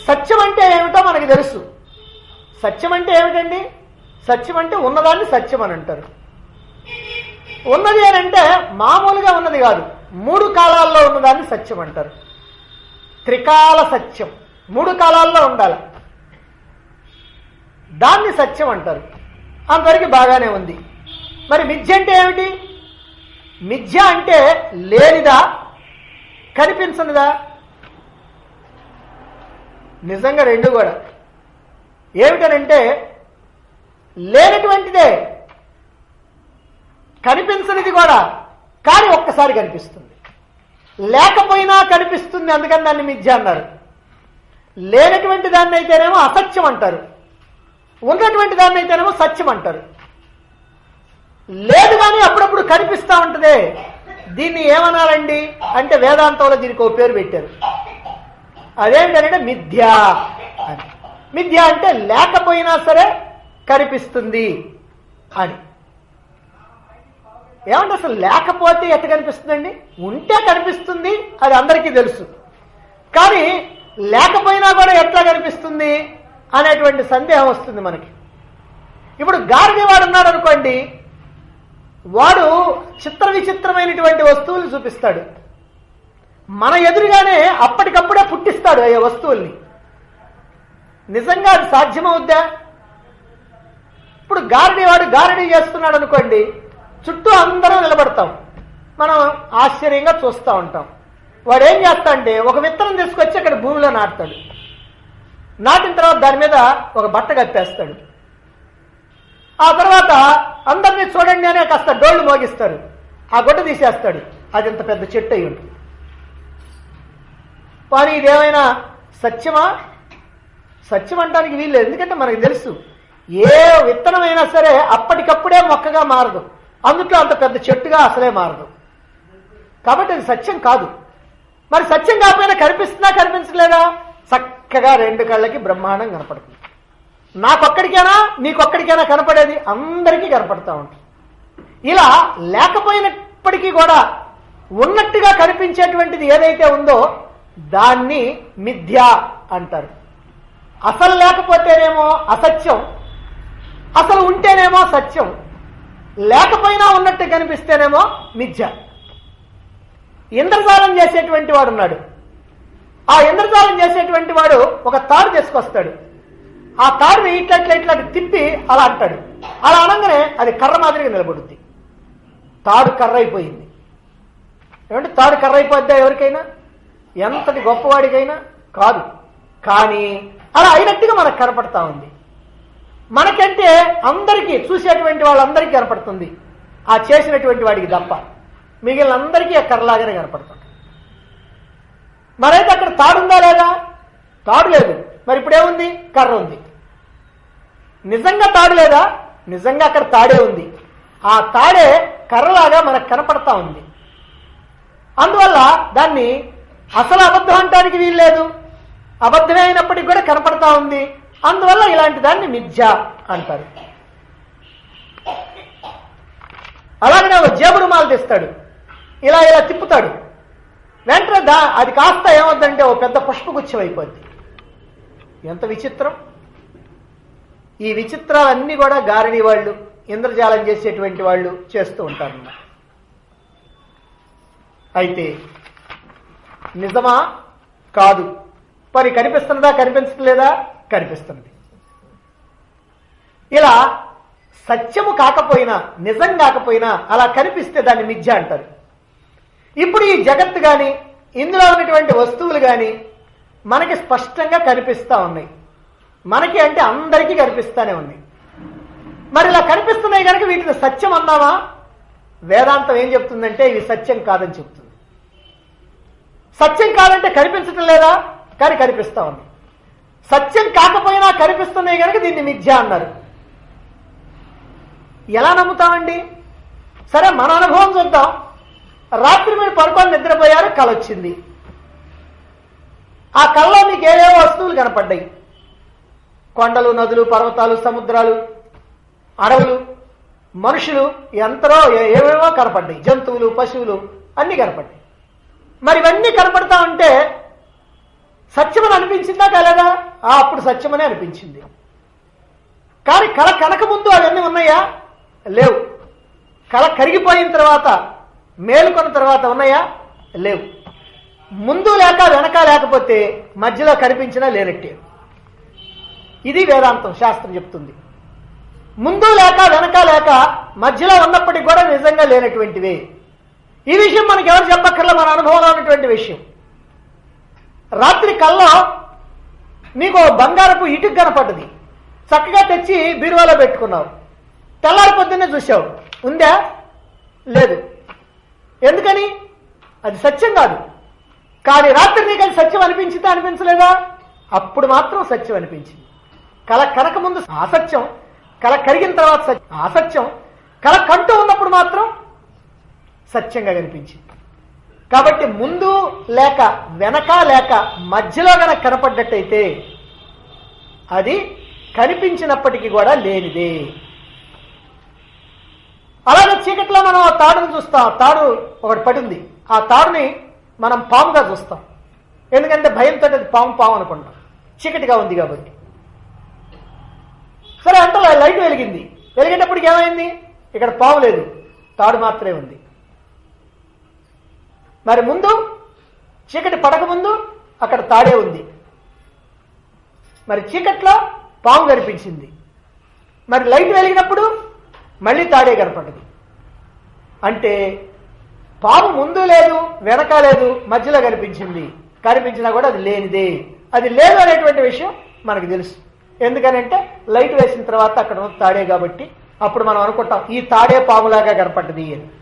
సత్యం అంటే ఏమిటో మనకి తెలుసు సత్యం అంటే ఏమిటండి సత్యం అంటే ఉన్నదాన్ని సత్యం అని అంటారు ఉన్నది అని అంటే మామూలుగా ఉన్నది కాదు మూడు కాలాల్లో ఉన్నదాన్ని సత్యం అంటారు త్రికాల సత్యం మూడు కాలాల్లో ఉండాలి దాన్ని సత్యం అంటారు అంతవరకు బాగానే ఉంది మరి మిథ్య అంటే ఏమిటి మిథ్య అంటే లేనిదా కనిపించనిదా నిజంగా రెండు కూడా ఏమిటనంటే లేనటువంటిదే కనిపించనిది కూడా కానీ ఒక్కసారి కనిపిస్తుంది లేకపోయినా కనిపిస్తుంది అందుకని దాన్ని మిథ్య అన్నారు లేనటువంటి దాన్ని అయితేనేమో అసత్యం అంటారు ఉన్నటువంటి దాన్ని అయితేనేమో సత్యం అంటారు లేదు కానీ అప్పుడప్పుడు కనిపిస్తా ఉంటదే దీన్ని ఏమన్నారండి అంటే వేదాంతంలో దీనికి ఒక పేరు పెట్టారు అదేంటంటే మిథ్య అని మిథ్య అంటే లేకపోయినా సరే కనిపిస్తుంది అని ఏమంటే అసలు లేకపోతే ఎట్ట కనిపిస్తుందండి ఉంటే కనిపిస్తుంది అది అందరికీ తెలుసు కానీ లేకపోయినా కూడా ఎట్లా కనిపిస్తుంది అనేటువంటి సందేహం వస్తుంది మనకి ఇప్పుడు గారిని వాడు ఉన్నాడు అనుకోండి వాడు చిత్ర విచిత్రమైనటువంటి వస్తువులు చూపిస్తాడు మన ఎదురుగానే అప్పటికప్పుడే పుట్టిస్తాడు ఆ వస్తువుల్ని నిజంగా అది సాధ్యమవుద్దా ఇప్పుడు గారడీ వాడు గారడీ చేస్తున్నాడు అనుకోండి చుట్టూ అందరం నిలబడతాం మనం ఆశ్చర్యంగా చూస్తూ ఉంటాం వాడు ఏం చేస్తా అంటే ఒక విత్తనం తీసుకొచ్చి అక్కడ భూమిలో నాటుతాడు నాటిన తర్వాత దాని మీద ఒక బట్ట కప్పేస్తాడు ఆ తర్వాత అందరినీ చూడండి అనే కాస్త డోళ్లు మోగిస్తారు ఆ గుడ్డ తీసేస్తాడు అది ఇంత పెద్ద చెట్టు అయి ఉంటుంది కానీ ఇదేమైనా సత్యమా సత్యం అంటానికి వీల్లేదు ఎందుకంటే మనకు తెలుసు ఏ విత్తనమైనా సరే అప్పటికప్పుడే మొక్కగా మారదు అందుట్లో అంత పెద్ద చెట్టుగా అసలే మారదు కాబట్టి అది సత్యం కాదు మరి సత్యం కాకపోయినా కనిపిస్తుందా కనిపించలేదా చక్కగా రెండు కళ్ళకి బ్రహ్మాండం కనపడుతుంది నాకొక్కడికైనా నీకొక్కడికైనా కనపడేది అందరికీ కనపడతా ఉంటుంది ఇలా లేకపోయినప్పటికీ కూడా ఉన్నట్టుగా కనిపించేటువంటిది ఏదైతే ఉందో దాన్ని మిథ్య అంటారు అసలు లేకపోతేనేమో అసత్యం అసలు ఉంటేనేమో సత్యం లేకపోయినా ఉన్నట్టు కనిపిస్తేనేమో మిథ్య ఇంద్రజాలం చేసేటువంటి వాడు ఉన్నాడు ఆ ఇంద్రజాలం చేసేటువంటి వాడు ఒక తాడు తీసుకొస్తాడు ఆ తాడుని ఇట్లా ఇట్లా ఇట్లా తిప్పి అలా అంటాడు అలా అనగానే అది కర్ర మాదిరిగా నిలబడుద్ది తాడు కర్ర అయిపోయింది ఏమంటే తాడు కర్ర అయిపోద్దా ఎవరికైనా ఎంతటి గొప్పవాడికైనా కాదు కానీ అలా అయినట్టుగా మనకు కనపడతా ఉంది మనకంటే అందరికీ చూసేటువంటి వాళ్ళందరికీ కనపడుతుంది ఆ చేసినటువంటి వాడికి తప్ప మిగిలిన అందరికీ ఆ కర్రలాగానే కనపడుతుంది మరైతే అక్కడ తాడుందా లేదా తాడు లేదు మరి ఇప్పుడేముంది కర్ర ఉంది నిజంగా తాడు లేదా నిజంగా అక్కడ తాడే ఉంది ఆ తాడే కర్రలాగా మనకు కనపడతా ఉంది అందువల్ల దాన్ని అసలు అబద్ధం అంటానికి వీల్లేదు అబద్ధమే అయినప్పటికీ కూడా కనపడతా ఉంది అందువల్ల ఇలాంటి దాన్ని మిథ్య అంటారు అలాగనే ఒక జేబు రుమాలు తెస్తాడు ఇలా ఇలా తిప్పుతాడు వెంటనే దా అది కాస్త ఏమవుద్దంటే ఓ పెద్ద పుష్పగుచ్చం అయిపోద్ది ఎంత విచిత్రం ఈ విచిత్రాలన్నీ కూడా గారడీ వాళ్ళు ఇంద్రజాలం చేసేటువంటి వాళ్ళు చేస్తూ ఉంటారు అయితే నిజమా కాదు మరి కనిపిస్తున్నదా కనిపించట్లేదా కనిపిస్తున్నది ఇలా సత్యము కాకపోయినా నిజం కాకపోయినా అలా కనిపిస్తే దాన్ని మిథ్య అంటారు ఇప్పుడు ఈ జగత్తు గాని ఇందులో ఉన్నటువంటి వస్తువులు గాని మనకి స్పష్టంగా కనిపిస్తా ఉన్నాయి మనకి అంటే అందరికీ కనిపిస్తానే ఉన్నాయి మరి ఇలా కనిపిస్తున్నాయి కనుక వీటిని సత్యం అందామా వేదాంతం ఏం చెప్తుందంటే ఇవి సత్యం కాదని చెప్తుంది సత్యం కాదంటే కనిపించటం లేదా కానీ కనిపిస్తా ఉంది సత్యం కాకపోయినా కనిపిస్తున్నాయి కనుక దీన్ని మిథ్య అన్నారు ఎలా నమ్ముతామండి సరే మన అనుభవం చూద్దాం రాత్రి మీరు పడుకొని నిద్రపోయారు కళ వచ్చింది ఆ కళ్ళలో మీకు ఏవేవో వస్తువులు కనపడ్డాయి కొండలు నదులు పర్వతాలు సముద్రాలు అడవులు మనుషులు ఎంతరో ఏ- ఏవేవో కనపడ్డాయి జంతువులు పశువులు అన్ని కనపడ్డాయి మరి ఇవన్నీ కనపడతా ఉంటే సత్యమని అనిపించిందా కలదా ఆ అప్పుడు సత్యమని అనిపించింది కానీ కళ కనక ముందు అవన్నీ ఉన్నాయా లేవు కళ కరిగిపోయిన తర్వాత మేలుకొన్న తర్వాత ఉన్నాయా లేవు ముందు లేక వెనక లేకపోతే మధ్యలో కనిపించినా లేనట్టే ఇది వేదాంతం శాస్త్రం చెప్తుంది ముందు లేక వెనక లేక మధ్యలో ఉన్నప్పటికీ కూడా నిజంగా లేనటువంటివే ఈ విషయం మనకి ఎవరు చెప్పక్కర్లా మన అనుభవంలో ఉన్నటువంటి విషయం రాత్రి కల్లో నీకు ఓ బంగారపు ఇటుకు కనపడ్డది చక్కగా తెచ్చి బీరువాలో పెట్టుకున్నావు తెల్లారి పొద్దున్నే చూసావు ఉందా లేదు ఎందుకని అది సత్యం కాదు కానీ రాత్రి నీకు అది సత్యం అనిపించిందా అనిపించలేదా అప్పుడు మాత్రం సత్యం అనిపించింది కళ కనక ముందు అసత్యం కళ కరిగిన తర్వాత సత్యం అసత్యం కళ కంటూ ఉన్నప్పుడు మాత్రం సత్యంగా కనిపించింది కాబట్టి ముందు లేక వెనక లేక మధ్యలో గనక కనపడ్డట్టయితే అది కనిపించినప్పటికీ కూడా లేనిదే అలాగే చీకట్లో మనం ఆ తాడును చూస్తాం ఆ తాడు ఒకటి పడింది ఆ తాడుని మనం పాముగా చూస్తాం ఎందుకంటే భయంతో అది పాము పాము అనుకుంటాం చీకటిగా ఉంది కాబట్టి సరే అంత లైట్ వెలిగింది వెలిగేటప్పటికి ఏమైంది ఇక్కడ పాము లేదు తాడు మాత్రమే ఉంది మరి ముందు చీకటి పడక ముందు అక్కడ తాడే ఉంది మరి చీకట్లో పాము కనిపించింది మరి లైట్ వెలిగినప్పుడు మళ్ళీ తాడే కనపడ్డది అంటే పాము ముందు లేదు వెనక లేదు మధ్యలో కనిపించింది కనిపించినా కూడా అది లేనిదే అది లేదు అనేటువంటి విషయం మనకు తెలుసు ఎందుకనంటే లైట్ వేసిన తర్వాత అక్కడ ఉన్న తాడే కాబట్టి అప్పుడు మనం అనుకుంటాం ఈ తాడే పాములాగా కనపడ్డది అని